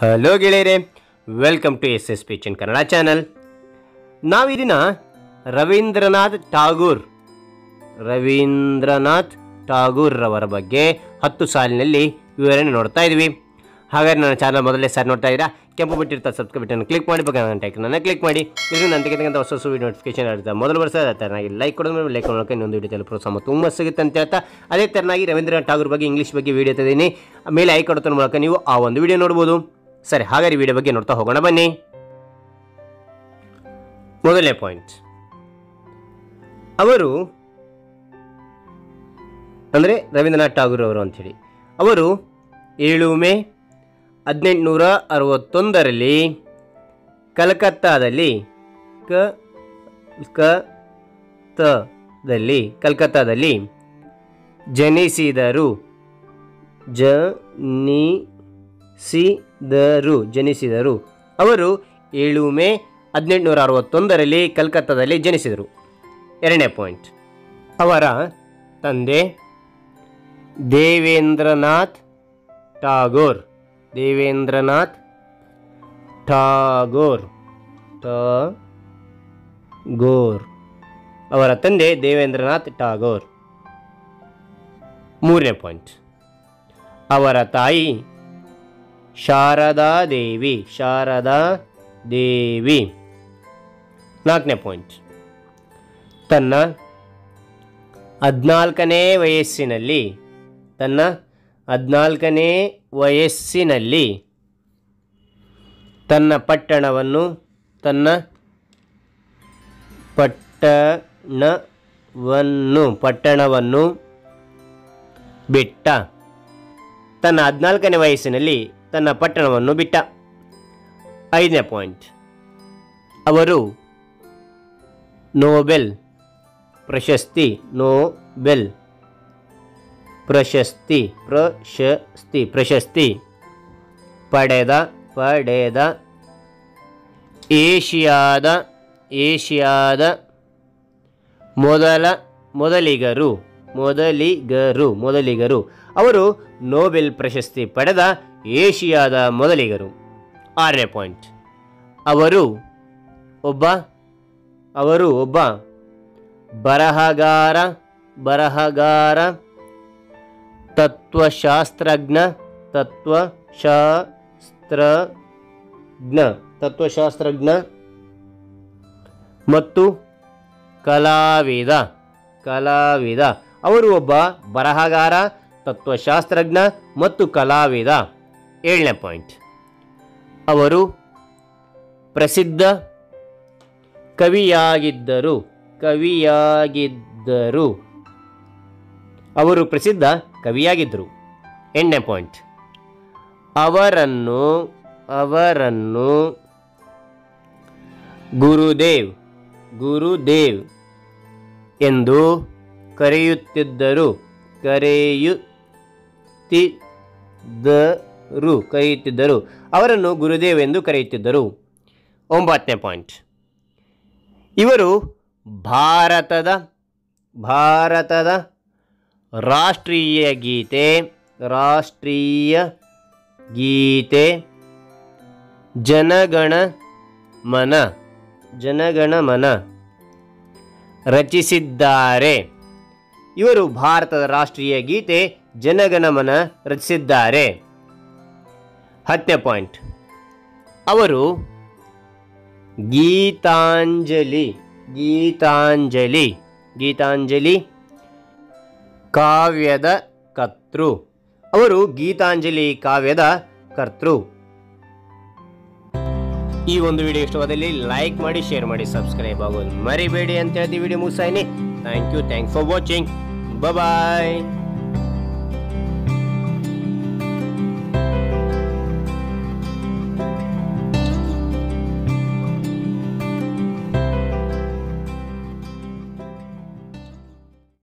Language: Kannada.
ಹಲೋ ಗೆಳೆಯರೆ ವೆಲ್ಕಮ್ ಟು ಎಸ್ ಎಸ್ ಪಿಚನ್ ಕನ್ನಡ ಚಾನಲ್ ನಾವಿದಿನ ರವೀಂದ್ರನಾಥ್ ಟಾಗೂರ್ ರವೀಂದ್ರನಾಥ್ ಟಾಗೂರ್ ರವರ ಬಗ್ಗೆ ಹತ್ತು ಸಾಲಿನಲ್ಲಿ ವಿವರಣೆ ನೋಡ್ತಾ ಇದ್ವಿ ಹಾಗಾದ್ರೆ ನನ್ನ ಚಾನಲ್ ಮೊದಲೇ ಸಾರಿ ನೋಡ್ತಾ ಇದ್ದೀರಾ ಕೆಂಪು ಬಿಟ್ಟಿರ್ತಾ ಸಬ್ಸ್ಕ್ರೈಬ್ ಬಟನ್ ಕ್ಲಿಕ್ ಮಾಡಿ ಬೇಕಾದ ಟೈಕನ್ನ ಕ್ಲಿಕ್ ಮಾಡಿ ಇದು ನನ್ನ ತೆಗೆದಂಥ ಹೊಸ ಹೊಸ ವಿಡಿಯೋ ನೋಟಿಫಿಕೇಶನ್ ಇರುತ್ತೆ ಮೊದಲು ವರ್ಷ ಅದೇ ಥರನಾಗಿ ಲೈಕ್ ಕೊಡೋದು ಲೈಕ್ ಮಾಡೋಕೆ ಇನ್ನೊಂದು ವಿಡಿಯೋ ತಲುಪೋ ಪ್ರೋತ್ಸಾಹ ತುಂಬ ಸಿಗುತ್ತೆ ಅಂತ ಹೇಳ್ತಾ ಅದೇ ಥರನಾಗಿ ರವೀಂದ್ರನಾಥ್ ಟಾಗೂರ್ ಬಗ್ಗೆ ಇಂಗ್ಲೀಷ್ ಬಗ್ಗೆ ವಿಡಿಯೋ ತೆಗೆದೀನಿ ಮೇಲೆ ಐ ಕೊಡೋದ್ರ ಮೂಲಕ ನೀವು ಆ ಒಂದು ವಿಡಿಯೋ ನೋಡ್ಬೋದು ಸರಿ ಹಾಗಾದ್ರೆ ವಿಡಿಯೋ ಬಗ್ಗೆ ನೋಡ್ತಾ ಹೋಗೋಣ ಬನ್ನಿ ಮೊದಲನೇ ಪಾಯಿಂಟ್ ಅವರು ಅಂದರೆ ರವೀಂದ್ರನಾಥ್ ಟಾಗೂರ್ ಅವರು ಅಂಥೇಳಿ ಅವರು ಏಳು ಮೇ ಹದಿನೆಂಟುನೂರ ಅರವತ್ತೊಂದರಲ್ಲಿ ಕಲ್ಕತ್ತಾದಲ್ಲಿ ಕ ಕ ತದಲ್ಲಿ ಕಲ್ಕತ್ತಾದಲ್ಲಿ ಜನಿಸಿದರು ಜನಿಸಿದರು ಜನಿಸಿದರು ಅವರು ಏಳು ಮೇ ಹದಿನೆಂಟುನೂರ ಅರವತ್ತೊಂದರಲ್ಲಿ ಕಲ್ಕತ್ತಾದಲ್ಲಿ ಜನಿಸಿದರು ಎರಡನೇ ಪಾಯಿಂಟ್ ಅವರ ತಂದೆ ದೇವೇಂದ್ರನಾಥ್ ಟಾಗೋರ್ ದೇವೇಂದ್ರನಾಥ್ ಟಾಗೋರ್ ಟಾಗೋರ್ ಅವರ ತಂದೆ ದೇವೇಂದ್ರನಾಥ್ ಟಾಗೋರ್ ಮೂರನೇ ಪಾಯಿಂಟ್ ಅವರ ತಾಯಿ ಶಾರದಾ ದೇವಿ ಶಾರದಾ ದೇವಿ ನಾಲ್ಕನೇ ಪಾಯಿಂಟ್ ತನ್ನ ಹದಿನಾಲ್ಕನೇ ವಯಸ್ಸಿನಲ್ಲಿ ತನ್ನ ಹದಿನಾಲ್ಕನೇ ವಯಸ್ಸಿನಲ್ಲಿ ತನ್ನ ಪಟ್ಟಣವನ್ನು ತನ್ನ ಪಟ್ಟಣವನ್ನು ಪಟ್ಟಣವನ್ನು ಬಿಟ್ಟ ತನ್ನ ಹದಿನಾಲ್ಕನೇ ವಯಸ್ಸಿನಲ್ಲಿ ತನ್ನ ಪಟ್ಟಣವನ್ನು ಬಿಟ್ಟ ಐದನೇ ಪಾಯಿಂಟ್ ಅವರು ನೋಬೆಲ್ ಪ್ರಶಸ್ತಿ ನೋಬೆಲ್ ಪ್ರಶಸ್ತಿ ಪ್ರಶಸ್ತಿ ಪ್ರಶಸ್ತಿ ಪಡೆದ ಪಡೆದ ಏಷಿಯಾದ ಏಷಿಯಾದ ಮೊದಲ ಮೊದಲಿಗರು ಮೊದಲಿಗರು ಮೊದಲಿಗರು ಅವರು ನೋಬೆಲ್ ಪ್ರಶಸ್ತಿ ಪಡೆದ ಏಷಿಯಾದ ಮೊದಲಿಗರು ಆರನೇ ಪಾಯಿಂಟ್ ಅವರು ಒಬ್ಬ ಅವರು ಒಬ್ಬ ಬರಹಗಾರ ಬರಹಗಾರ ತತ್ವಶಾಸ್ತ್ರಜ್ಞ ತತ್ವಶಾಸ್ತ್ರಜ್ಞ ತತ್ವಶಾಸ್ತ್ರಜ್ಞ ಮತ್ತು ಕಲಾವಿದ ಕಲಾವಿದ ಅವರು ಒಬ್ಬ ಬರಹಗಾರ ತತ್ವಶಾಸ್ತ್ರಜ್ಞ ಮತ್ತು ಕಲಾವಿದ ಏಳನೇ ಪಾಯಿಂಟ್ ಅವರು ಪ್ರಸಿದ್ಧ ಕವಿಯಾಗಿದ್ದರು ಕವಿಯಾಗಿದ್ದರು ಅವರು ಪ್ರಸಿದ್ಧ ಕವಿಯಾಗಿದ್ದರು ಎಂಟನೇ ಪಾಯಿಂಟ್ ಅವರನ್ನು ಅವರನ್ನು ಗುರುದೇವ್ ಗುರುದೇವ್ ಎಂದು ಕರೆಯುತ್ತಿದ್ದರು ಕರೆಯುತ್ತಿದ್ದರು ಕರೆಯುತ್ತಿದ್ದರು ಅವರನ್ನು ಗುರುದೇವ್ ಎಂದು ಕರೆಯುತ್ತಿದ್ದರು ಒಂಬತ್ತನೇ ಪಾಯಿಂಟ್ ಇವರು ಭಾರತದ ಭಾರತದ ರಾಷ್ಟ್ರೀಯ ಗೀತೆ ರಾಷ್ಟ್ರೀಯ ಗೀತೆ ಜನಗಣ ಮನ ಜನಗಣ ಮನ ರಚಿಸಿದ್ದಾರೆ ಇವರು ಭಾರತದ ರಾಷ್ಟ್ರೀಯ ಗೀತೆ ಜನಗಣಮನ ರಚಿಸಿದ್ದಾರೆ ಹತ್ತನೇ ಪಾಯಿಂಟ್ ಅವರು ಗೀತಾಂಜಲಿ ಗೀತಾಂಜಲಿ ಗೀತಾಂಜಲಿ ಕಾವ್ಯದ ಕರ್ತೃ ಅವರು ಗೀತಾಂಜಲಿ ಕಾವ್ಯದ ಕರ್ತೃ ಈ ಒಂದು ವಿಡಿಯೋ ಇಷ್ಟವಾದಲ್ಲಿ ಲೈಕ್ ಮಾಡಿ ಶೇರ್ ಮಾಡಿ ಸಬ್ಸ್ಕ್ರೈಬ್ ಆಗೋದು ಮರಿಬೇಡಿ ಅಂತ ಹೇಳ್ತೀವಿ ವಿಡಿಯೋ ಮುಗಿಸಾಯಿನಿ thank you thanks for watching bye